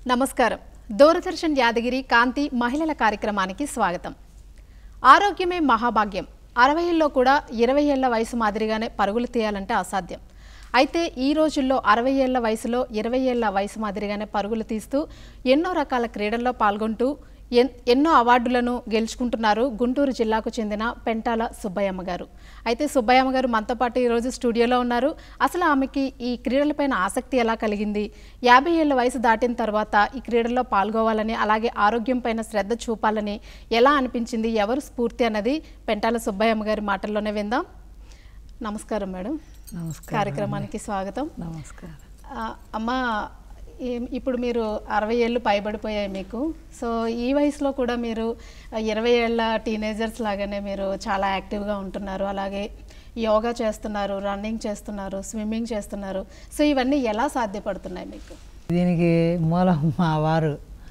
నమస్కారం దూరదర్శన్ యాదగిరి కాంతి మహిళల కార్యక్రమానికి స్వాగతం ఆరోగ్యమే మహాభాగ్యం అరవై ఏళ్ళలో కూడా ఇరవై ఏళ్ల వయసు మాదిరిగానే పరుగులు తీయాలంటే అసాధ్యం అయితే ఈ రోజుల్లో అరవై ఏళ్ల వయసులో ఇరవై ఏళ్ల వయసు మాదిరిగానే పరుగులు తీస్తూ ఎన్నో రకాల క్రీడల్లో పాల్గొంటూ ఎన్- ఎన్నో అవార్డులను గెలుచుకుంటున్నారు గుంటూరు జిల్లాకు చెందిన పెంటాల సుబ్బయ్యమ్మ గారు అయితే సుబ్బయ్యమ్మ గారు మనతో పాటు ఈరోజు స్టూడియోలో ఉన్నారు అసలు ఆమెకి ఈ క్రీడలపైన ఆసక్తి ఎలా కలిగింది యాభై ఏళ్ళ వయసు దాటిన తర్వాత ఈ క్రీడల్లో పాల్గొవాలని అలాగే ఆరోగ్యం పైన శ్రద్ధ చూపాలని ఎలా అనిపించింది ఎవరు స్ఫూర్తి అన్నది పెంటాల సుబ్బయ్యమ్మ గారి మాటల్లోనే విందాం నమస్కారం మేడం నమస్కారం కార్యక్రమానికి స్వాగతం నమస్కారం ఆ, అమ్మ ఏం- ఇప్పుడు మీరు అరవై ఏళ్ళు పైబడిపోయాయి మీకు సో ఈ వయసులో కూడా మీరు ఆ, ఇరవై ఏళ్ళ టీనేజర్స్ లాగానే మీరు చాలా యాక్టివ్గా ఉంటున్నారు అలాగే యోగా చేస్తున్నారు రన్నింగ్ చేస్తున్నారు స్విమ్మింగ్ చేస్తున్నారు సో ఇవన్నీ ఎలా సాధ్యపడుతున్నాయి మీకు దీనికి మూలం మా వారు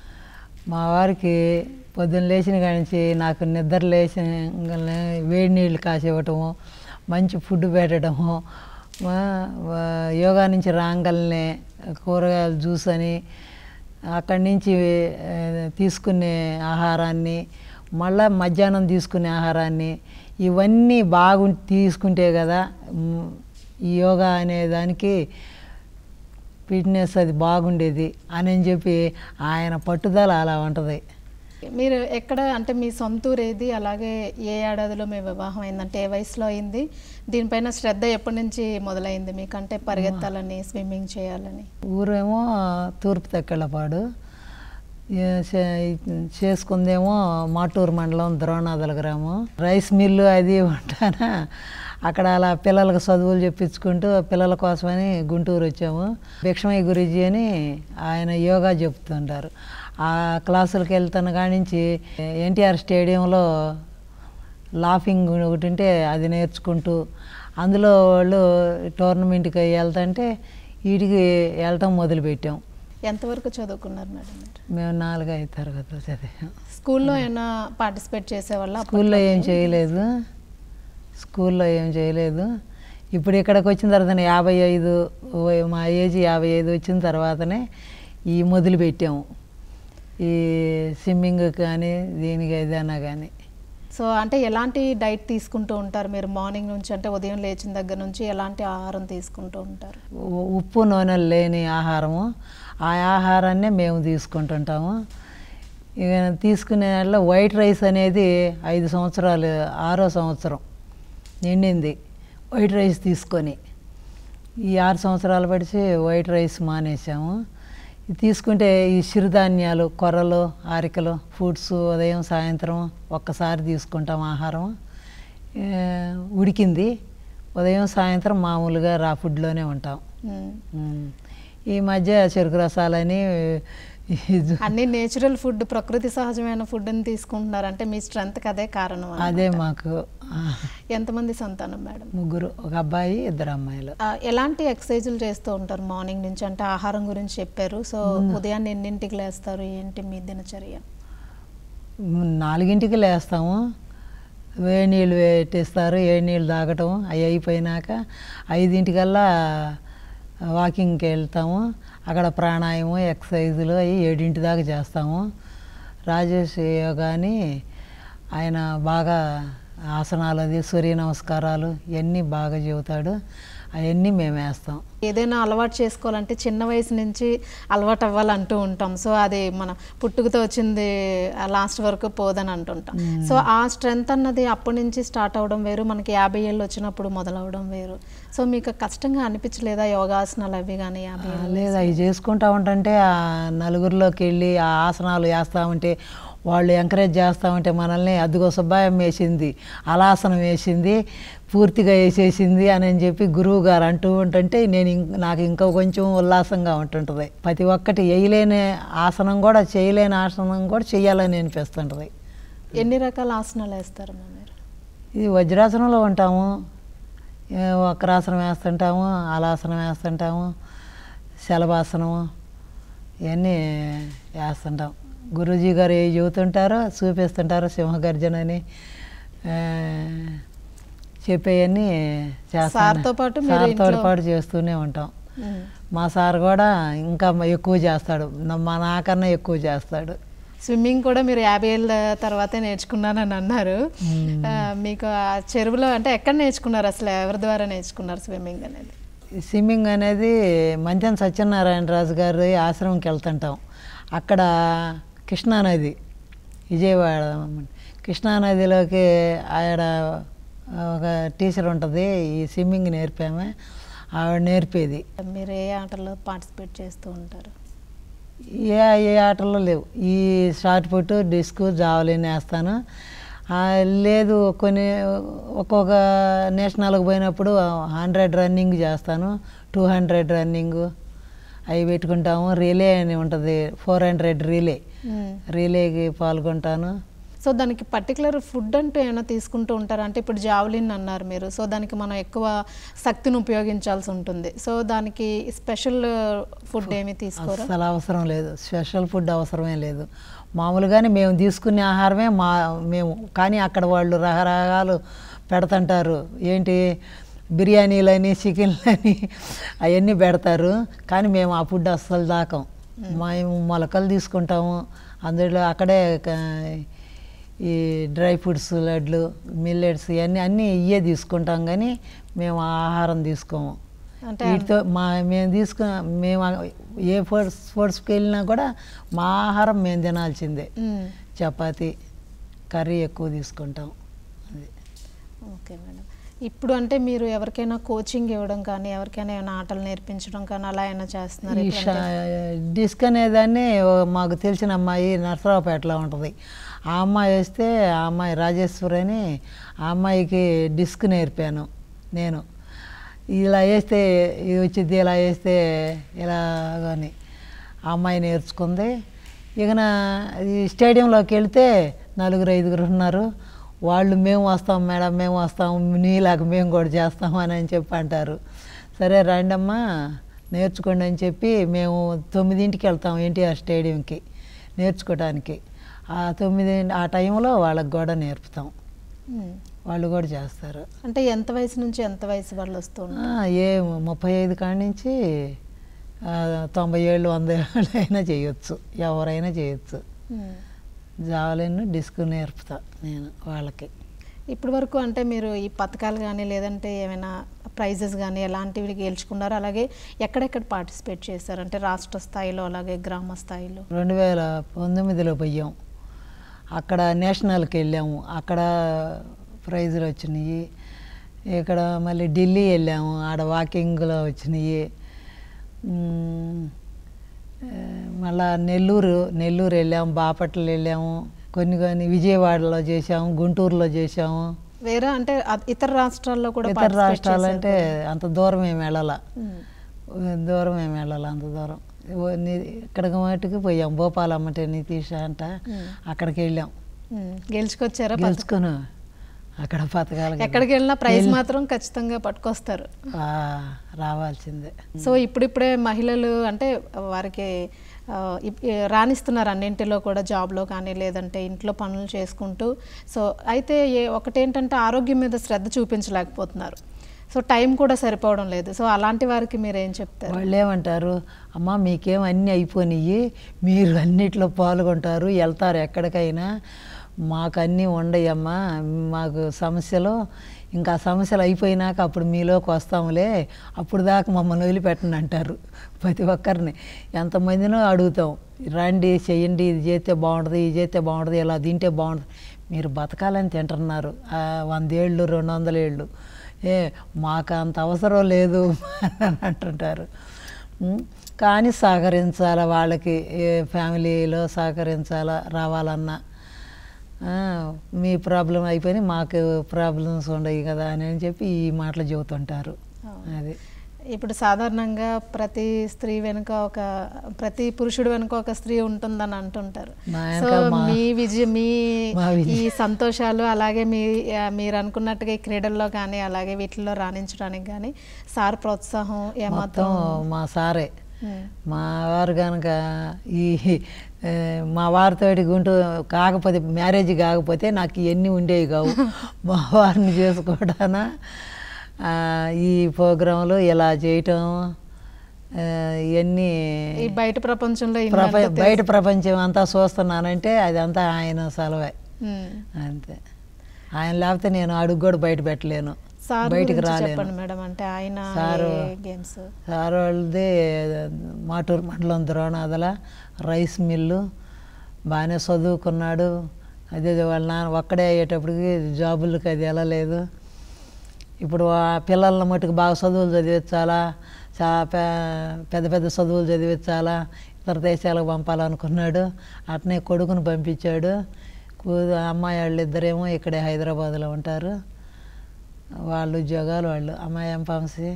మా వారికి పొద్దున్న లేచిన కాడి నుంచి నాకు నిద్ర లేచిన వేడి నీళ్ళు కాసి ఇవ్వటము మంచి ఫుడ్ పెట్టడము మా- వా- యోగా నుంచి రాగానే కూరగాయల జ్యూస్ అని అక్కడి నుంచి ఆ, తీసుకునే ఆహారాన్ని మళ్ళా మధ్యాహ్నం తీసుకునే ఆహారాన్ని ఇవన్నీ బాగు తీసుకుంటే కదా మ్, ఈ యోగా అనే దానికి ఫిట్నెస్ అది బాగుండేది అని అని చెప్పి ఆయన పట్టుదల అలా ఉంటుంది మీరు ఎక్కడ అంటే మీ సొంత ఊరు ఏది అలాగే ఏ ఏడాదిలో మీ వివాహం అయిందంటే ఏ వయసులో అయింది దీనిపైన శ్రద్ధ ఎప్పటి నుంచి మొదలైంది మీకు అంటే పరిగెత్తాలని స్విమ్మింగ్ చేయాలని ఊరేమో తూర్పు తెక్కెళ్ళపాడు ఏ చే- చేసుకుందేమో మాటూరు మండలం ద్రోణాదల గ్రామం రైస్ మిల్లు అది ఉంటానా అక్కడ అలా పిల్లలకు చదువులు చెప్పించుకుంటూ పిల్లల కోసమని గుంటూరు వచ్చాము భిక్షమయ్య గురుజీ అని ఆయన యోగా చెప్తుంటారు ఆ క్లాసులకు వెళ్తున్న కాడి నుంచి ఎన్టీఆర్ స్టేడియంలో లాఫింగ్ ఒకటి ఉంటే అది నేర్చుకుంటూ అందులో వాళ్ళు టోర్నమెంట్కి వెళ్తుంటే వీటికి వెళ్ళటం మొదలుపెట్టాం ఎంతవరకు చదువుకున్నారు మేడం మీరు మేము నాలుగైదు తరగతి చదివాం స్కూల్లో ఏమైనా పార్టిసిపేట్ చేసేవాళ్ళ స్కూల్లో ఏం చేయలేదు స్కూల్లో ఏం చేయలేదు ఇప్పుడు ఇక్కడికి వచ్చిన తర్వాత యాభై ఐదు వయ- మా ఏజ్ యాభై ఐదు వచ్చిన తర్వాతనే ఈ మొదలు పెట్టాము ఈ స్విమ్మింగ్ కానీ దీనికి ఏదైనా కానీ సో అంటే ఎలాంటి డైట్ తీసుకుంటూ ఉంటారు మీరు మార్నింగ్ నుంచి అంటే ఉదయం లేచిన దగ్గర నుంచి ఎలాంటి ఆహారం తీసుకుంటూ ఉంటారు ఉ- ఉప్పు నూనె లేని ఆహారము ఆ ఆహారాన్నే మేము తీసుకుంటుంటాము ఇక తీసుకునే దాంట్లో వైట్ రైస్ అనేది ఐదు సంవత్సరాలు ఆరో సంవత్సరం నిండింది వైట్ రైస్ తీసుకొని ఈ ఆరు సంవత్సరాలు పడిచి వైట్ రైస్ మానేసాము ఇది తీసుకుంటే ఈ చిరుధాన్యాలు కొర్రలు ఆరికలు ఫ్రూట్స్ ఉదయం సాయంత్రం ఒక్కసారి తీసుకుంటాం ఆహారం ఏ, ఉడికింది ఉదయం సాయంత్రం మామూలుగా రా ఫుడ్లోనే ఉంటాం మ్మ్. ఉమ్. ఈ మధ్య చెరుకు రసాలని ఈ జు- అన్ని నేచురల్ ఫుడ్ ప్రకృతి సహజమైన ఫుడ్ని తీసుకుంటున్నారు అంటే మీ స్ట్రెంత్కి అదే కారణం అన్నమాట. అదే మాకు ఆ, ఎంతమంది సంతానం మేడం ముగ్గురు ఒక అబ్బాయి ఇద్దరు అమ్మాయిలు ఆ, ఎలాంటి ఎక్సర్సైజులు చేస్తూ ఉంటారు మార్నింగ్ నుంచి అంటే ఆహారం గురించి చెప్పారు సో ఉదయాన్నే ఎన్నింటికి లేస్తారు ఏంటి మీ దినచర్య ఉమ్, నాలుగింటికి లేస్తాము వేడి నీళ్ళు పెట్టేస్తారు వేడి నీళ్ళు తాగటం అవి అయిపోయినాక ఐదింటికల్లా వాకింగ్కి వెళ్తాము అక్కడ ప్రాణాయామం ఎక్సర్సైజులు అవి ఏడింటి దాకా చేస్తాము రాజేష్ యోగాని ఆయన బాగా ఆసనాలు అది సూర్య నమస్కారాలు ఇవన్నీ బాగా చెబుతాడు అవన్నీ మేము వేస్తాం ఏదైనా అలవాటు చేసుకోవాలంటే చిన్న వయసు నుంచి అలవాటు అవ్వాలంటూ ఉంటాం సో అది మన పుట్టుకతో వచ్చింది లాస్ట్ వరకు పోదని అంటుంటాం సో ఆ స్ట్రెంగ్త్ అన్నది అప్పటి నుంచి స్టార్ట్ అవడం వేరు మనకి యాభై ఏళ్ళు వచ్చినప్పుడు మొదలవడం వేరు సో మీకు కష్టంగా అనిపించలేదా యోగాసనాలు అవి కానీ యాభై ఆ, ఏళ్ళు లేదు అవి చేసుకుంటా ఉంటుంటే ఆ నలుగురిలోకి వెళ్ళి ఆ ఆసనాలు వేస్తూ ఉంటే వాళ్ళు ఎంకరేజ్ చేస్తూ ఉంటే మనల్ని అదిగో సుబ్బాయం వేసింది అలాసనం వేసింది పూర్తిగా వేసేసింది అని అని చెప్పి గురువు గారు అంటూ ఉంటుంటే నేను ఇంక నాకు ఇంకా కొంచెం ఉల్లాసంగా ఉంటుంటుంది ప్రతి ఒక్కటి వేయలేని ఆసనం కూడా చేయలేని ఆసనం కూడా చేయాలని అనిపిస్తుంటుంది ఎన్ని రకాల ఆసనాలు వేస్తారమ్మా మీరు ఇది వజ్రాసనంలో ఉంటాము ఏ వక్రాసనం వేస్తుంటాము అలాసనం వేస్తుంటాము శలభాసనము ఇవన్నీ వేస్తుంటాం గురూజీ గారు ఏ చెబుతుంటారో చూపిస్తుంటారో సింహగర్జన అని ఆ, చెప్పేవన్నీ చేస్తాను సార్తో పాటు మీరు సార్తో ఇంట్లో- పాటు చేస్తూనే ఉంటాం మ్మ్. మా సార్ కూడా ఇంకా ఎక్కువ చేస్తాడు నా- మా నాకన్నా ఎక్కువ చేస్తాడు స్విమ్మింగ్ కూడా మీరు యాభై ఏళ్ళ తర్వాతే నేర్చుకున్నానని అన్నారు ఆ, మీకు ఆ చెరువులో అంటే ఎక్కడ నేర్చుకున్నారు అసలు ఎవరి ద్వారా నేర్చుకున్నారు స్విమ్మింగ్ అనేది ఈ స్విమ్మింగ్ అనేది మంచం సత్యనారాయణ రాజు గారి ఆశ్రమంకి వెళ్తుంటాం అక్కడ కృష్ణానది విజయవాడ కృష్ణానదిలోకి ఆవిడ ఒక టీచర్ ఉంటుంది ఈ స్విమ్మింగ్ నేర్పామే ఆవిడ నేర్పేది మీరు ఏ ఆటల్లో పార్టిసిపేట్ చేస్తూ ఉంటారు ఏ ఏ ఆటల్లో లేవు ఈ షార్ట్ పుట్ డిస్క్ జావలిన్ వేస్తాను ఆ, లేదు కొన్ని ఒక్కొక్క నేషనల్కి పోయినప్పుడు హండ్రెడ్ రన్నింగ్ చేస్తాను టూ హండ్రెడ్ రన్నింగ్ అవి పెట్టుకుంటాము రిలే అని ఉంటుంది ఫోర్ హండ్రెడ్ రిలే మ్మ్. రిలేకి పాల్గొంటాను సో దానికి పర్టికులర్ ఫుడ్ అంటూ ఏమైనా తీసుకుంటూ ఉంటారా అంటే ఇప్పుడు జావలిన్ అన్నారు మీరు సో దానికి మనం ఎక్కువ శక్తిని ఉపయోగించాల్సి ఉంటుంది సో దానికి స్పెషల్ ఫుడ్ ఏమి తీసుకోరా అసలు అవసరం లేదు స్పెషల్ ఫుడ్ అవసరమే లేదు మామూలుగానే మేము తీసుకునే ఆహారమే మా మేము కానీ అక్కడ వాళ్ళు రకరకాలు పెడుతుంటారు ఏంటి బిర్యానీలని చికెన్లని అవన్నీ పెడతారు కానీ మేము ఆ ఫుడ్ అస్సలు దాకం మేము మొలకలు తీసుకుంటాము అందులో అక్కడే క- ఈ డ్రై ఫ్రూట్స్ లడ్లు మిల్లెట్స్ ఇవన్నీ అన్నీ ఇవే తీసుకుంటాం కానీ మేము ఆ ఆహారం తీసుకోము అంటే వీటితో మా మేము తీసుకు మేము ఆ- ఏ స్పోర్ట్స్ స్పోర్ట్స్కి వెళ్ళినా కూడా మా ఆహారం మేము తినాల్సిందే మ్మ్. చపాతి కర్రీ ఎక్కువ తీసుకుంటాం అది ఓకే మేడం ఇప్పుడు అంటే మీరు ఎవరికైనా కోచింగ్ ఇవ్వడం కానీ ఎవరికైనా ఏమైనా ఆటలు నేర్పించడం కానీ అలా ఏమైనా చేస్తున్నారు ఈ షా- డిస్క్ అనేదాన్ని ఓ- మాకు తెలిసిన అమ్మాయి నర్సరావుపేటలో ఉంటుంది ఆ అమ్మాయి వేస్తే ఆ అమ్మాయి రాజేశ్వరి అని ఆ అమ్మాయికి డిస్క్ నేర్పాను నేను ఇలా వేస్తే ఇది వచ్చింది ఇలా వేస్తే ఇలా అని ఆ అమ్మాయి నేర్చుకుంది ఇక నా ఈ స్టేడియంలోకి వెళ్తే నలుగురు ఐదుగురు ఉన్నారు వాళ్ళు మేము వస్తాం మేడం మేము వస్తాం నీలాగా మేము కూడా చేస్తాం అని అని చెప్పి అంటారు సరే రండమ్మా నేర్చుకోండి అని చెప్పి మేము తొమ్మిదింటికి వెళ్తాం ఎన్టీఆర్ స్టేడియంకి నేర్చుకోవడానికి ఆ తొమ్మిది ఆ టైంలో వాళ్ళకి కూడా నేర్పుతాం మ్మ్. వాళ్ళు కూడా చేస్తారు అంటే ఎంత వయసు నుంచి ఎంత వయసు వాళ్ళు వస్తూ ఉంటారు ఆ, ఏ ముప్పై ఐదు కాడి నుంచి ఆ, తొంభై ఏళ్ళు వంద ఏళ్ళు అయినా చేయొచ్చు ఎవరైనా చేయొచ్చు మ్మ్. జావలిన్ డిస్క్ నేర్పుతా నేను వాళ్ళకి ఇప్పటి వరకు అంటే మీరు ఈ పథకాలు కానీ లేదంటే ఏమైనా ప్రైజెస్ కానీ ఎలాంటివి గెలుచుకున్నారో అలాగే ఎక్కడెక్కడ పార్టిసిపేట్ చేశారు అంటే రాష్ట్ర స్థాయిలో అలాగే గ్రామ స్థాయిలో రెండు వేల పంతొమ్మిదిలో పోయాం అక్కడ నేషనల్కి వెళ్ళాము అక్కడ ప్రైజులు వచ్చినాయి ఇక్కడ మళ్ళీ ఢిల్లీ వెళ్ళాము ఆడ వాకింగ్లో వచ్చినాయి మ్మ్. ఆ, మళ్ళా నెల్లూరు నెల్లూరు వెళ్ళాము బాపట్ల వెళ్ళాము కొన్ని కొన్ని విజయవాడలో చేసాము గుంటూరులో చేసాము వేరే అంటే అ- ఇతర రాష్ట్రాల్లో కూడా ఇతర participate రాష్ట్రాలంటే చేశారు. అంత దూరం ఏమి వెళ్ళాల మ్మ్. దూరం ఏమి వెళ్ళాలి అంత దూరం ఓ ని- ఇక్కడికి మటుకు పోయాం భోపాలమ్మటే నితీష్ అంట మ్మ్. అక్కడికి వెళ్ళాం మ్మ్. గెలుచుకొచ్చారా పథకం? గెలుచుకుని అక్కడ పథకాలు ఎక్కడికి వెళ్ళినా ప్రైజ్ మాత్రం ఖచ్చితంగా పట్టుకొస్తారు ఆ, రావాల్సిందే సో ఇప్పుడిప్పుడే మహిళలు అంటే వారికి ఆ, ఇప్- ఏ, రాణిస్తున్నారు అన్నింటిలో కూడా జాబ్లో కానీ లేదంటే ఇంట్లో పనులు చేసుకుంటూ సో అయితే ఏ ఒకటేంటంటే ఆరోగ్యం మీద శ్రద్ధ చూపించలేకపోతున్నారు సో టైం కూడా సరిపోవడం లేదు సో అలాంటి వారికి మీరు ఏం చెప్తారు వాళ్ళు ఏమంటారు అమ్మ మీకేం అన్నీ అయిపోయినాయి మీరు అన్నిట్లో పాల్గొంటారు వెళ్తారు ఎక్కడికైనా మాకు అన్నీ ఉండయమ్మా మాకు సమస్యలు ఇంకా సమస్యలు అయిపోయినాక అప్పుడు మీలోకి వస్తాములే అప్పుడు దాకా మమ్మల్ని వదిలిపెట్టండి అంటారు ప్రతి ఒక్కరిని ఎంతమందినో అడుగుతాం రండి చెయ్యండి ఇది చేస్తే బాగుంటుంది ఇది చేస్తే బాగుంటుంది ఇలా తింటే బాగుంటుంది మీరు బతకాలని తింటున్నారు ఆ, వందేళ్ళు రెండు వందల ఏళ్ళు ఏ మాకు అంత అవసరం లేదు అని అంటుంటారు ఉం? కానీ సహకరించాలి వాళ్ళకి ఏ ఫ్యామిలీలో సహకరించాలా రావాలన్నా ఆ, మీ ప్రాబ్లం అయిపోయి మాకు ప్రాబ్లమ్స్ ఉండవు కదా అని అని చెప్పి ఈ మాటలు చెబుతుంటారు అది ఇప్పుడు సాధారణంగా ప్రతి స్త్రీ వెనుక ఒక ప్రతి పురుషుడు వెనుక ఒక స్త్రీ ఉంటుందని అంటుంటారు మా సో వెనక మా- మీ విజయ మీ మా విజయ- ఈ సంతోషాలు అలాగే మీ ఆ, మీరు అనుకున్నట్టుగా ఈ క్రీడల్లో కానీ అలాగే వీటిల్లో రాణించడానికి కానీ సార్ ప్రోత్సాహం మొత్తం ఏమాత్రం మా సారే ఉమ్, మా వారు కనుక ఈ ఏ, మా వారితోటి గుంటూ కాకపోతే మ్యారేజ్ కాకపోతే నాకు ఇవన్నీ ఉండేవి కావు మా వారిని చేసుకోవడాన ఆ, ఈ ప్రోగ్రాంలు ఇలా చేయటం ఆ, ఇవన్నీ ఈ బయట ప్రపంచంలో ఇన్ని ప్రప అంటే బయట ప్రపంచం అంతా చూస్తున్నానంటే అదంతా ఆయన సెలవే ఉమ్. అంతే ఆయన లేకపోతే నేను అడుగు కూడా బయట పెట్టలేను సార్ బయటికి గురించి రాలేను చెప్పండి మేడం అంటే ఆయన సారు గేమ్స్ సార్ వాళ్ళది మాటూరు మండలం ద్రోణాదల రైస్ మిల్లు బాగానే చదువుకున్నాడు అదే వాళ్ళ నాన్న ఒక్కడే అయ్యేటప్పటికి జాబులకి అది వెళ్ళలేదు ఇప్పుడు ఆ పిల్లల మట్టుకు బాగా చదువులు చదివించాలా చా పె- పెద్ద పెద్ద చదువులు చదివించాలా ఇతర దేశాలకు పంపాలనుకున్నాడు అట్నే కొడుకుని పంపించాడు కూ- అమ్మాయి వాళ్ళు ఇద్దరేమో ఇక్కడే హైదరాబాద్లో ఉంటారు వాళ్ళు ఉద్యోగాలు వాళ్ళు అమ్మాయి ఎంపంసి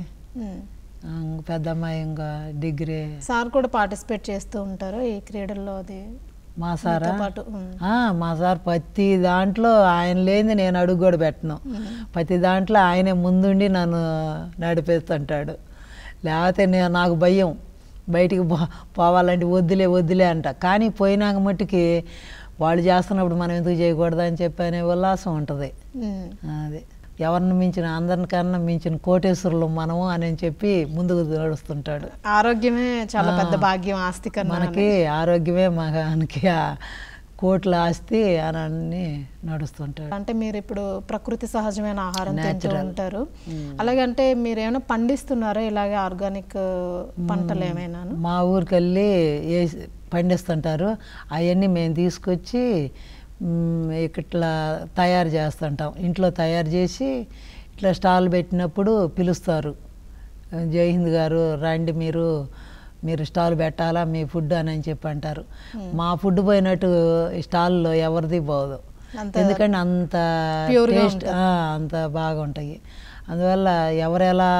పెద్ద అమ్మాయి ఇంకా డిగ్రీ సార్ కూడా పార్టిసిపేట్ చేస్తూ ఉంటారు ఈ క్రీడల్లో అది మా సారా మీతో పాటు ఉమ్. ఆ, మా సార్ ప్రతి దాంట్లో ఆయన లేనిది నేను అడుగు కూడా పెట్టను ప్రతి దాంట్లో ఆయనే ముందుండి నన్ను నడిపిస్తుంటాడు లేకపోతే నేను నాకు భయం బయటికి పో పోవాలంటే వద్దులే వద్దులే అంట కానీ పోయినాక మట్టుకి వాళ్ళు చేస్తున్నప్పుడు మనం ఎందుకు చేయకూడదు అని చెప్పి అనే ఉల్లాసం ఉంటుంది ఉమ్. అది ఎవరిని మించిన అందరికన్నా మించిన కోటేశ్వరులు మనము అని చెప్పి ముందుకు నడుస్తుంటాడు ఆరోగ్యమే చాలా పెద్ద భాగ్యం ఆస్తి కన్నా మనకి ఆరోగ్యమే మనకి ఆ కోట్ల ఆస్తి అని అన్ని నడుస్తుంటాడు అంటే మీరు ఇప్పుడు ప్రకృతి సహజమైన ఆహారం తింటూ Natural. ఉంటారు అలాగే అంటే మీరు ఏమైనా పండిస్తున్నారా ఇలాగే ఆర్గానిక్ పంటలు ఏమైనా మా ఊరికి వెళ్ళి వేసి పండిస్తుంటారు అవన్నీ మేము తీసుకొచ్చి మ్, ఇట్లా తయారు చేస్తుంటాం ఇంట్లో తయారు చేసి ఇట్లా స్టాల్ పెట్టినప్పుడు పిలుస్తారు జై హింద్ గారు రండి మీరు మీరు స్టాల్ పెట్టాలా మీ ఫుడ్ అని అని చెప్పి అంటారు మా ఫుడ్ పోయినట్టు ఈ స్టాల్లో ఎవరిది పోదు అంత ఎందుకంటే అంత pure గా టేస్ట్ అంత బాగుంటాయి అందువల్ల ఎవరెలా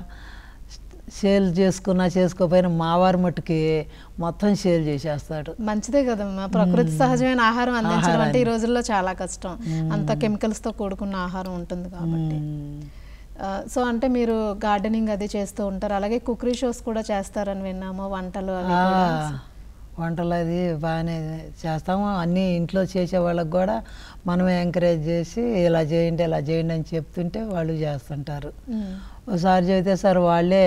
సేల్ చేసుకున్నా చేసుకోకపోయినా మా వారి మట్టుకి మొత్తం సేల్ చేసేస్తాడు మంచిదే కదమ్మా ప్రకృతి సహజమైన ఆహారం అందించడం అంటే ఈ రోజుల్లో చాలా కష్టం అంత కెమికల్స్ తో కూడుకున్న ఆహారం ఉంటుంది కాబట్టి మ్మ్. ఆ, సో అంటే మీరు గార్డెనింగ్ అది చేస్తూ ఉంటారు అలాగే కుకరీ షోస్ కూడా చేస్తారని విన్నాము వంటలు అవి ఆ, కూడా వంటలు అది బాగానే చేస్తాము అన్నీ ఇంట్లో చేసే వాళ్ళకి కూడా మనమే ఎంకరేజ్ చేసి ఇలా చేయండి ఇలా చేయండి అని చెప్తుంటే వాళ్ళు చేస్తుంటారు ఉమ్. ఒకసారి చెబితే సార్ వాళ్ళే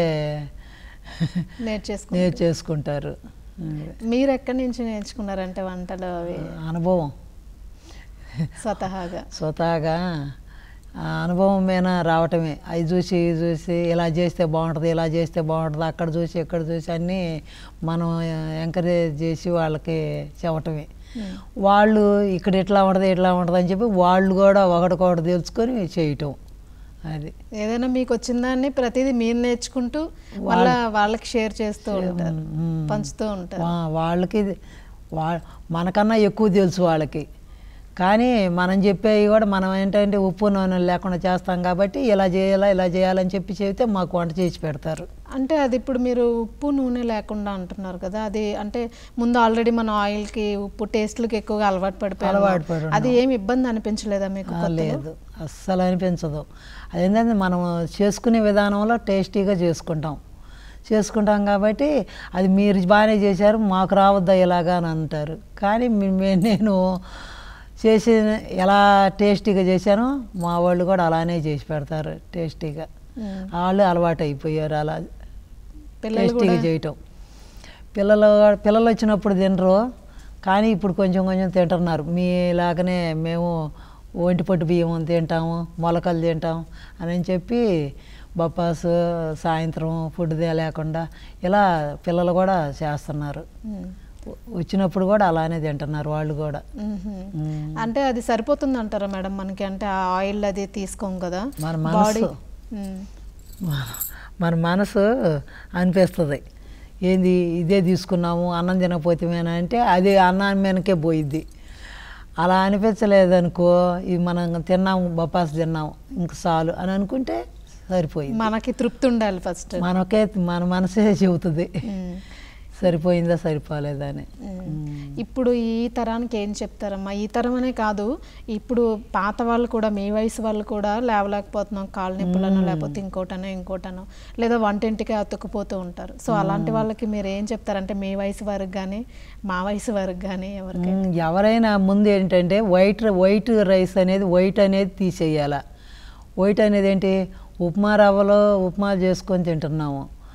నేర్చేసుకు నేర్చేసుకుంటారు మీరు ఎక్కడి నుంచి నేర్చుకున్నారంటే వంటలు అవి అనుభవం స్వతహాగా స్వతహాగా ఆ అనుభవం మీద రావటమే అవి చూసి ఇవి చూసి ఇలా చేస్తే బాగుంటుంది ఇలా చేస్తే బాగుంటుంది అక్కడ చూసి ఇక్కడ చూసి అన్నీ మనం ఎంకరేజ్ చేసి వాళ్ళకి చెప్పటమే ఉమ్. వాళ్ళు ఇక్కడ ఇట్లా ఉంటుంది ఇట్లా ఉంటుంది అని చెప్పి వాళ్ళు కూడా ఒకటికొకటి తెలుసుకొని చేయటం అది ఏదైనా మీకు వచ్చిన దాన్ని ప్రతిదీ మీరు నేర్చుకుంటూ మళ్ళా వాళ్ళకి షేర్ చేస్తూ ఉంటారు మ్మ్. పంచుతూ ఉంటారు వా- వాళ్ళకి వా మనకన్నా ఎక్కువ తెలుసు వాళ్ళకి కానీ మనం చెప్పేవి కూడా మనం ఏంటంటే ఉప్పు నూనె లేకుండా చేస్తాం కాబట్టి ఇలా చేయాలా ఇలా చేయాలని చెప్పి చెబితే మాకు వంట చేసి పెడతారు అంటే అది ఇప్పుడు మీరు ఉప్పు నూనె లేకుండా అంటున్నారు కదా అది అంటే ముందు ఆల్రెడీ మన ఆయిల్కి ఉప్పు టేస్ట్లకి ఎక్కువగా అలవాటు పడిపోయారు అలవాటు పడి ఉన్నాం. అది ఏమి ఇబ్బంది అనిపించలేదా మీకు ఆ, కొత్తలో? లేదు అస్సలు అనిపించదు అదేంటంటే మనం చేసుకునే విధానంలో టేస్టీగా చేసుకుంటాం చేసుకుంటాం కాబట్టి అది మీరు బాగానే చేశారు మాకు రావద్దా ఇలాగా అని అంటారు కానీ మీ- మే- నేను చేసి ఎలా టేస్టీగా చేశానో మా వాళ్ళు కూడా అలానే చేసి పెడతారు టేస్టీగా మ్మ్. వాళ్ళు అలవాటు అయిపోయారు అలా పిల్లలు టేస్టీగా కూడా చేయటం పిల్లలు పిల్లలు వచ్చినప్పుడు తినరు కానీ ఇప్పుడు కొంచెం కొంచెం తింటున్నారు మీలాగనే మేము ఒంటి పొట్టు బియ్యం తింటాము మొలకలు తింటాం అని చెప్పి బొప్పాసు సాయంత్రం ఫుడ్ లేకుండా ఇలా పిల్లలు కూడా చేస్తున్నారు మ్మ్. వచ్చినప్పుడు కూడా అలానే తింటున్నారు వాళ్ళు కూడా మ్మ్. మ్మ్. అంటే అది సరిపోతుంది అంటారా మేడం మనకి అంటే ఆ ఆయిల్ అది తీసుకోం కదా మన బాడీ మనసు మన మనసు అనిపిస్తుంది ఏంది ఇదే తీసుకున్నాము అన్నం తినకపోతేమేనా అంటే అది అన్నం మీదకే పోయిద్ది అలా అనిపించలేదనుకో ఇది మనం తిన్నాము బొప్పాసు తిన్నాము ఇంక చాలు అని అనుకుంటే సరిపోయింది మనకి తృప్తి ఉండాలి ఫస్ట్ మనకే మన మనసే చెబుతుంది సరిపోయిందా సరిపోలేదా అని ఇప్పుడు ఈ తరానికి ఏం చెప్తారమ్మా ఈ తరం అనే కాదు ఇప్పుడు పాత వాళ్ళు కూడా మీ వయసు వాళ్ళు కూడా లేవలేకపోతున్నాం కాళ్ళ నొప్పులను లేకపోతే ఇంకోటనో ఇంకోటనో లేదా వంటింటికి అతుక్కుపోతూ ఉంటారు సో అలాంటి వాళ్ళకి మీరు ఏం చెప్తారంటే మీ వయసు వారికి కానీ మా వయసు వారికి కానీ ఎవరికి మ్మ్. ఎవరైనా ముందు ఏంటంటే వైట్ వైట్ రైస్ అనేది వైట్ అనేది తీసేయాల వైట్ అనేది ఏంటి ఉప్మా రవ్వలో ఉప్మా చేసుకొని తింటున్నాము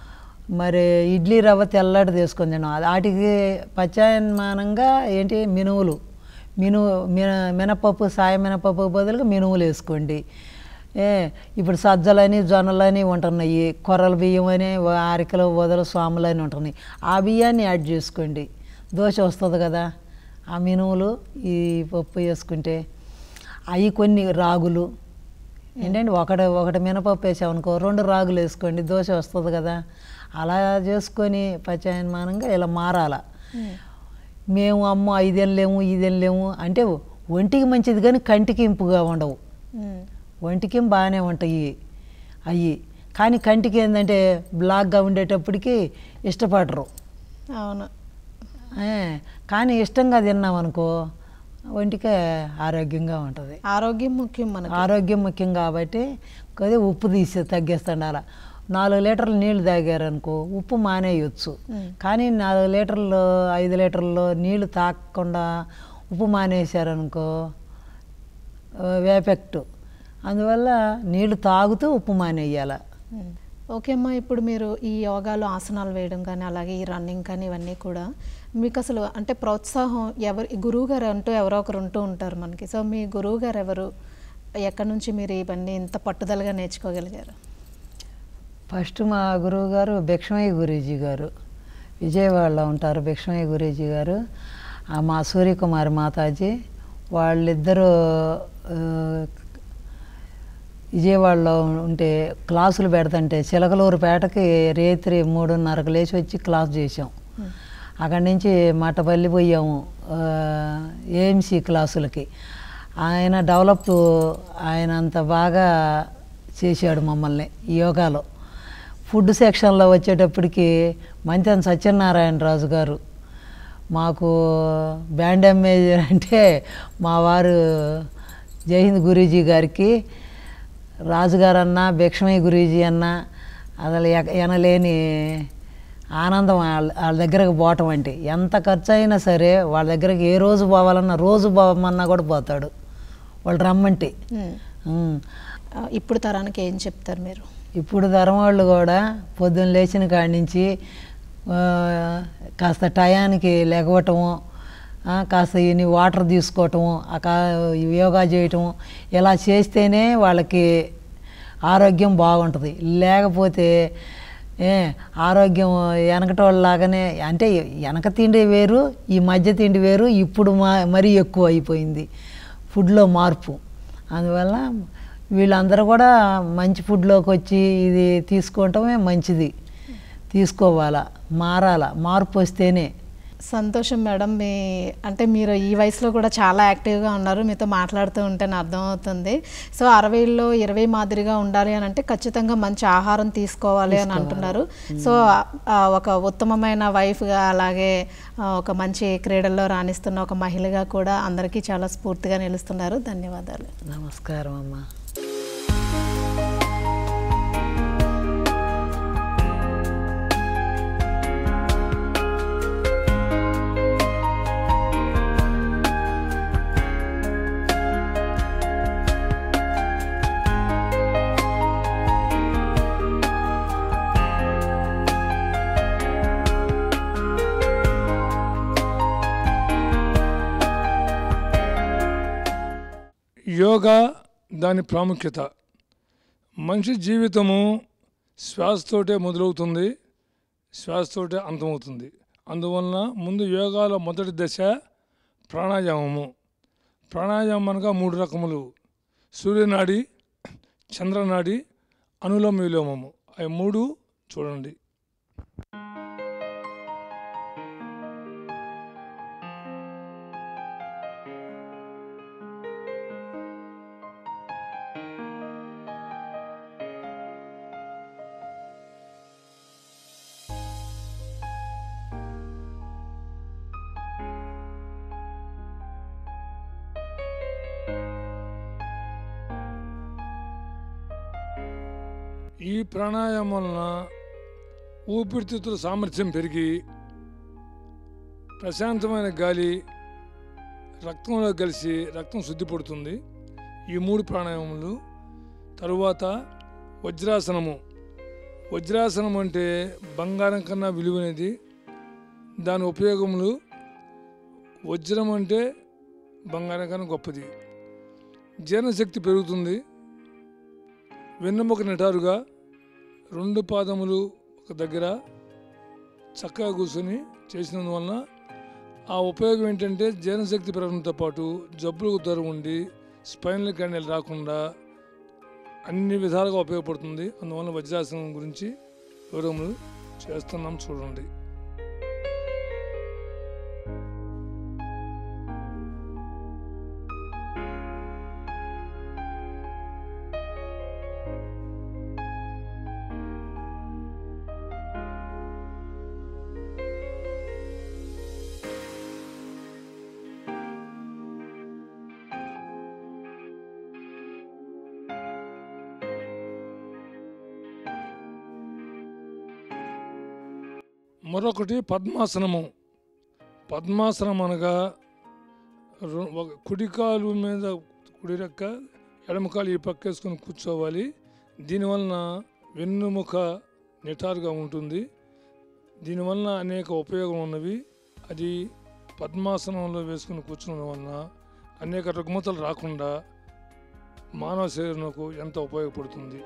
మరి ఇడ్లీ రవ్వ తెల్లటి తీసుకొని తినడం అది వాటికి ప్రత్యామ్నానంగా ఏంటి మినువులు మినువు మిన మినపప్పు సాయ మినపప్పు బదులుగా మినువులు వేసుకోండి ఏ ఇప్పుడు సజ్జలని జొన్నలని ఉంటున్నాయి కొర్రల బియ్యం అని ఆరికలు వదలు స్వాములు అని ఉంటున్నాయి ఆ బియ్యాన్ని యాడ్ చేసుకోండి దోశ వస్తుంది కదా ఆ మినువులు ఈ పప్పు వేసుకుంటే అవి కొన్ని రాగులు ఏంటంటే ఒకటి ఒకటి మినపప్పు వేసామనుకో రెండు రాగులు వేసుకోండి దోశ వస్తుంది కదా అలా చేసుకొని ప్రత్యామ్నానంగా ఇలా మారాల మేము అమ్మ ఐదెనలేము ఐదెనలేము అంటే ఒంటికి మంచిది కానీ కంటికి ఇంపుగా ఉండవు ఉమ్. ఒంటికి బాగానే ఉంటాయి అవి కానీ కంటికి ఏంటంటే బ్లాక్గా ఉండేటప్పటికి ఇష్టపడరు అవును ఏ, కానీ ఇష్టంగా తిన్నామనుకో ఒంటికి ఆరోగ్యంగా ఉంటుంది ఆరోగ్యం ముఖ్యం మనకు ఆరోగ్యం ముఖ్యం కాబట్టి కొద్దిగా ఉప్పు తీసి తగ్గిస్తుండాల నాలుగు లీటర్లు నీళ్లు తాగారనుకో ఉప్పు మానేయచ్చు ఉమ్. కానీ నాలుగు లీటర్లు ఐదు లీటర్లు నీళ్లు తాగకుండా ఉప్పు మానేశారనుకో వేపెక్ట్ అందువల్ల నీళ్లు తాగుతూ ఉప్పు మానేయాల ఉమ్. ఓకే అమ్మా ఇప్పుడు మీరు ఈ యోగాలో ఆసనాలు వేయడం కానీ అలాగే ఈ రన్నింగ్ కానీ ఇవన్నీ కూడా మీకు అసలు అంటే ప్రోత్సాహం ఎవరు గురువు గారు అంటూ ఎవరో ఒకరు ఉంటూ ఉంటారు మనకి సో మీ గురువు గారు ఎవరు ఎక్కడి నుంచి మీరు ఇవన్నీ ఇంత పట్టుదలగా నేర్చుకోగలిగారు ఫస్ట్ మా గురువు గారు భిక్షమయ్య గురూజీ గారు విజయవాడలో ఉంటారు భిక్షమయ్య గురూజీ గారు ఆ మా సూర్యకుమారి మాతాజీ వాళ్ళిద్దరూ ఆ, విజయవాడలో ఉంటే క్లాసులు పెడతంటే చిలకలూరుపేటకి రేత్రి మూడున్నరకు లేచి వచ్చి క్లాస్ చేసాం అక్కడి నుంచి మట్టపల్లి పోయాము ఏఎంసీ క్లాసులకి ఆయన డెవలప్ ఆయన అంత బాగా చేశాడు మమ్మల్ని ఈ యోగాలో ఫుడ్ సెక్షన్లో వచ్చేటప్పటికి మంతెన సత్యనారాయణ రాజు గారు మాకు బ్యాండ్ మేజర్ అంటే మా వారు జయహింద్ గురూజీ గారికి రాజుగారు అన్న భిక్షమయ్య గురూజీ అన్న అసలు ఎక- ఎనలేని ఆనందం వాళ్ళ వాళ్ళ దగ్గరకు పోవటం అంటే ఎంత ఖర్చు అయినా సరే వాళ్ళ దగ్గరికి ఏ రోజు పోవాలన్నా రోజు పోవమన్నా కూడా పోతాడు వాళ్ళు రమ్మంటే ఉమ్. ఉమ్. ఆ, ఇప్పుడు తరానికి ఏం చెప్తారు మీరు ఇప్పుడు తరం వాళ్ళు కూడా పొద్దున్న లేచిన కాడి నుంచి ఆ, కాస్త టయానికి లెగవటము ఆ, కాస్త ఇన్ని వాటర్ తీసుకోవటము ఆ కా యోగా చేయటము ఇలా చేస్తేనే వాళ్ళకి ఆరోగ్యం బాగుంటుంది లేకపోతే ఏ ఆరోగ్యం వెనకటోళ్ళలాగానే అంటే వెనక తిండి వేరు ఈ మధ్య తిండి వేరు ఇప్పుడు మా మరీ ఎక్కువ అయిపోయింది ఫుడ్లో మార్పు అందువల్ల వీళ్ళందరూ కూడా మంచి ఫుడ్లోకి వచ్చి ఇది తీసుకోవటమే మంచిది తీసుకోవాలా మారాలా మార్పు వస్తేనే సంతోషం మేడం మీ అంటే మీరు ఈ వయసులో కూడా చాలా యాక్టివ్గా ఉన్నారు మీతో మాట్లాడుతూ ఉంటే నాకు అర్థమవుతుంది సో అరవైలో ఇరవై మాదిరిగా ఉండాలి అని అంటే ఖచ్చితంగా మంచి ఆహారం తీసుకోవాలి అని అంటున్నారు సో ఆ, ఒక ఉత్తమమైన వైఫ్గా అలాగే ఆ, ఒక మంచి క్రీడల్లో రాణిస్తున్న ఒక మహిళగా కూడా అందరికీ చాలా స్ఫూర్తిగా నిలుస్తున్నారు ధన్యవాదాలు నమస్కారం అమ్మా యోగా దాని ప్రాముఖ్యత మనిషి జీవితము శ్వాసతోటే మొదలవుతుంది శ్వాసతోటే అంతమవుతుంది అందువలన ముందు యోగాలో మొదటి దశ ప్రాణాయామము ప్రాణాయామం అనగా మూడు రకములు సూర్యనాడి చంద్రనాడి అనులోమ విలోమము అవి మూడు చూడండి ఈ ప్రాణాయామం వలన ఊపిరితిత్తుల సామర్థ్యం పెరిగి ప్రశాంతమైన గాలి రక్తంలో కలిసి రక్తం శుద్ధి పడుతుంది ఈ మూడు ప్రాణాయామములు తరువాత వజ్రాసనము వజ్రాసనం అంటే బంగారం కన్నా విలువైనది దాని ఉపయోగములు వజ్రం అంటే బంగారం కన్నా గొప్పది జీర్ణశక్తి పెరుగుతుంది వెన్నెముక నిటారుగా రెండు పాదములు ఒక దగ్గర చక్కగా కూర్చొని చేసినందువలన ఆ ఉపయోగం ఏంటంటే జీర్ణశక్తి పెరగడంతో పాటు జబ్బులకు దూరం ఉండి స్పైనల్ క్యాండిల్ రాకుండా అన్ని విధాలుగా ఉపయోగపడుతుంది అందువలన వజ్రాసనం గురించి వివరములు చేస్తున్నాం చూడండి మరొకటి పద్మాసనము పద్మాసనం అనగా రు- ఒక కుడికాలు మీద కుడి రెక్క ఎడమకాలు ఈ పక్క వేసుకొని కూర్చోవాలి దీనివలన వెన్నుముక నిటారుగా ఉంటుంది దీనివలన అనేక ఉపయోగం ఉన్నవి అది పద్మాసనంలో వేసుకుని కూర్చోవడం వలన అనేక రుగ్మతలు రాకుండా మానవ శరీరంకు ఎంత ఉపయోగపడుతుంది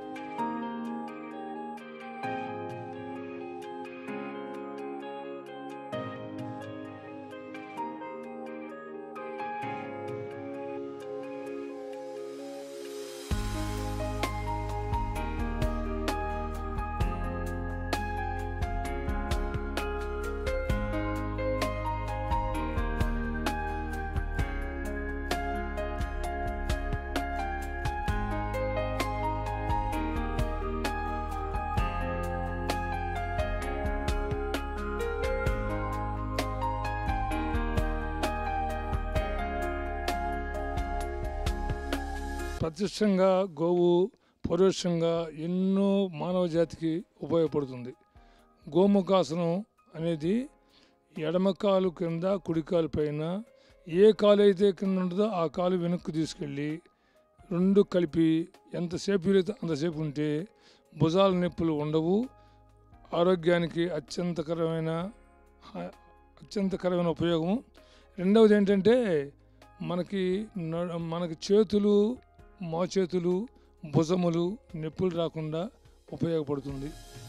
ప్రత్యక్షంగా గోవు పరోక్షంగా ఎన్నో మానవ జాతికి ఉపయోగపడుతుంది గోముఖాసనం అనేది ఎడమ కాలు కింద కుడి కాలు పైన ఏ కాలు అయితే కింద ఉంటుందో ఆ కాలు వెనక్కి తీసుకెళ్ళి రెండు కలిపి ఎంతసేపు వీలైతే అంతసేపు ఉంటే భుజాల నొప్పులు ఉండవు ఆరోగ్యానికి అత్యంతకరమైన హ- అత్యంతకరమైన ఉపయోగం రెండవది ఏంటంటే మనకి న- మనకి చేతులు మా చేతులు భుజములు నొప్పులు రాకుండా ఉపయోగపడుతుంది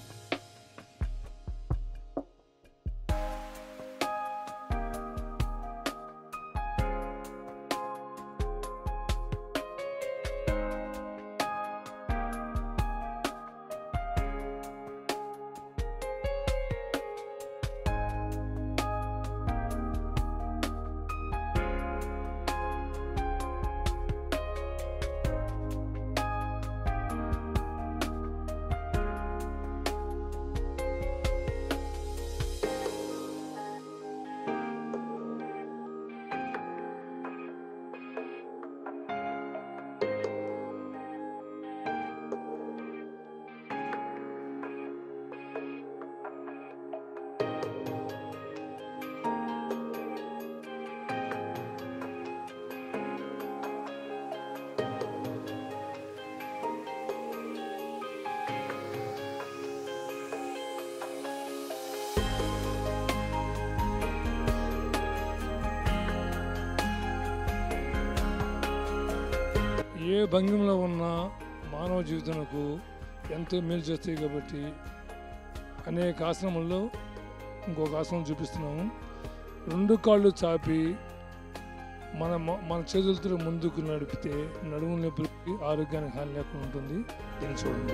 ఏ భంగిమలో ఉన్న మానవ జీవితంకు ఎంతో మేలు చేస్తాయి కాబట్టి అనేక ఆసనముల్లో ఇంకొక ఆసనం చూపిస్తున్నాము రెండు కాళ్ళు చాపి మన మ- మన చేతులతో ముందుకు నడిపితే నడుము నొప్పులకి ఆరోగ్యానికి హాని లేకుండా ఉంటుంది దీన్ని చూడండి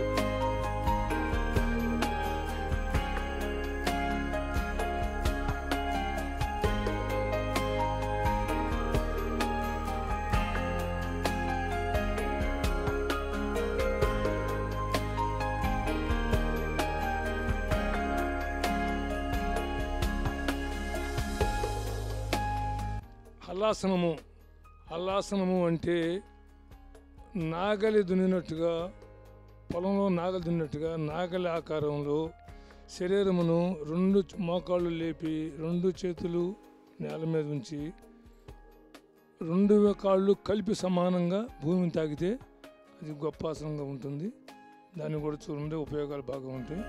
హల్లాసనము హల్లాసనము అంటే నాగలి దున్నినట్టుగా పొలంలో నాగలి దున్నినట్టుగా నాగలి ఆకారంలో శరీరమును రెండు మోకాళ్ళు లేపి రెండు చేతులు నేల మీద ఉంచి రెండు కాళ్ళు కలిపి సమానంగా భూమిని తాకితే అది గొప్ప ఆసనంగా ఉంటుంది దాన్ని కూడా చూడండి ఉపయోగాలు బాగా ఉంటాయి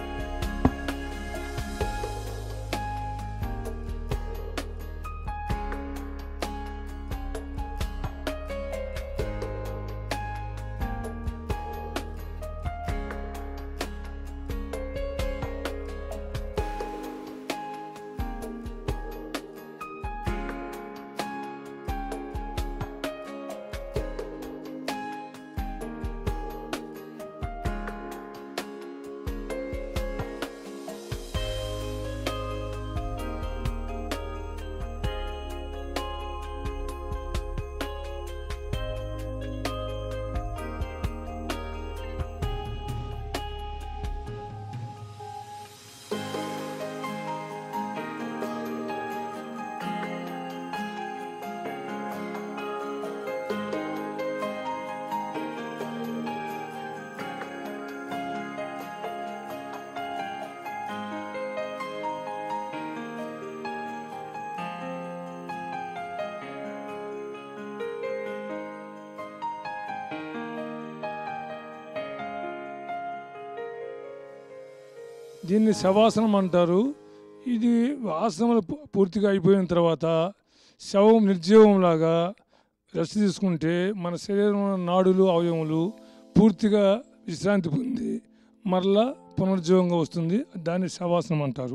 దీన్ని శవాసనం అంటారు ఇది ఆసనములు పూ- పూర్తిగా అయిపోయిన తర్వాత శవం నిర్జీవంలాగా రెస్ట్ తీసుకుంటే మన శరీరంలో నాడులు అవయవములు పూర్తిగా విశ్రాంతి పొంది మరలా పునరుజ్జీవంగా వస్తుంది దాన్ని శవాసనం అంటారు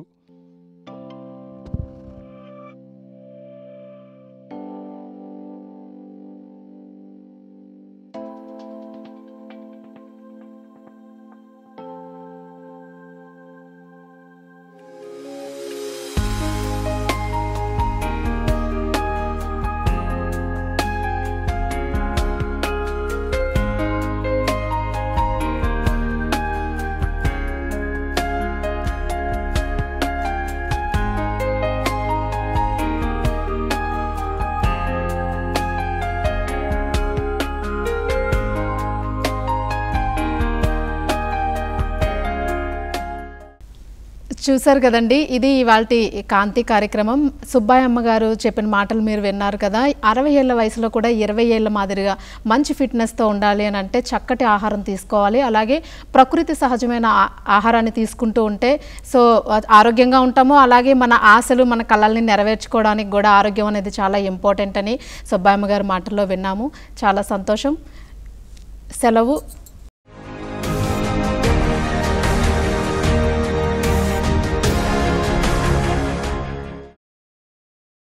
చూశారు కదండి ఇది ఇవాళ కాంతి కార్యక్రమం సుబ్బాయమ్మ గారు చెప్పిన మాటలు మీరు విన్నారు కదా అరవై ఏళ్ళ వయసులో కూడా ఇరవై ఏళ్ళ మాదిరిగా మంచి ఫిట్నెస్తో ఉండాలి అని అంటే చక్కటి ఆహారం తీసుకోవాలి అలాగే ప్రకృతి సహజమైన ఆ- ఆహారాన్ని తీసుకుంటూ ఉంటే సో ఆరోగ్యంగా ఉంటాము అలాగే మన ఆశలు మన కళల్ని నెరవేర్చుకోవడానికి కూడా ఆరోగ్యం అనేది చాలా ఇంపార్టెంట్ అని సుబ్బాయమ్మ గారి మాటల్లో విన్నాము చాలా సంతోషం సెలవు